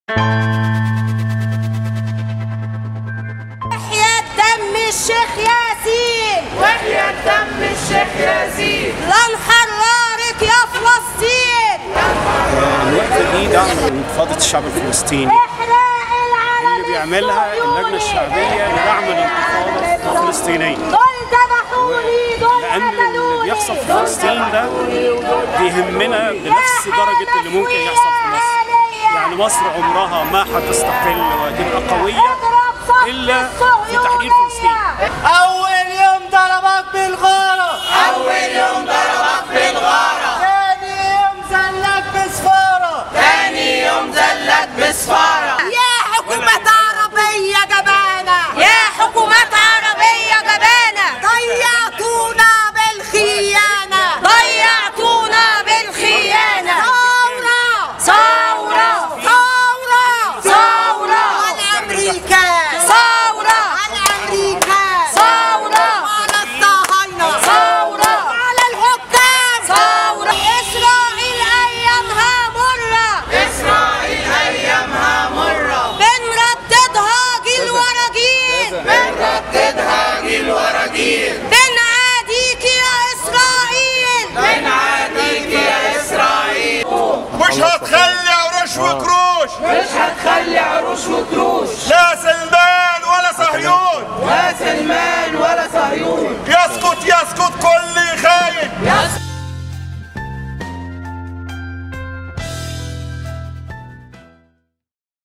يحيى دم الشيخ ياسين وحياة دم الشيخ ياسين لن حرارك يا فلسطين الوقت دي دعم لانتفاضة الشعب الفلسطيني احرق العلم اللي بيعملها اللجنة الشعبية لدعم الانتفاضة الفلسطينية دول ذبحوني دول لأن اللي بيحصل في فلسطين ده بيهمنا بنفس درجة اللي ممكن يحصل في مصر يعني مصر عمرها ما هتستقل وتبقى قوية إلا في تحرير فلسطين أول يوم ضربك بالغارة أول يوم ضربك بالغارة ثاني يوم زلك بسفارة ثاني يوم زلك بسفارة يا حكومة عربية جبانة يا حكومة عربية جبانة ضيعتونا بالخيانة ضيعتونا بالخيانة ثورة ثورة ثورة ثورة على أمريكا ثورة على أمريكا ثورة على الصهاينة ثورة على الحكام ثورة إسرائيل أيامها مرة إسرائيل أيامها مرة بنرددها جيل ورا جيل بنرددها جيل ورا جيل بنعاديك يا إسرائيل بنعاديك يا إسرائيل مش هتخلي عروش وكروش مش هتخلي عروش وكروش لا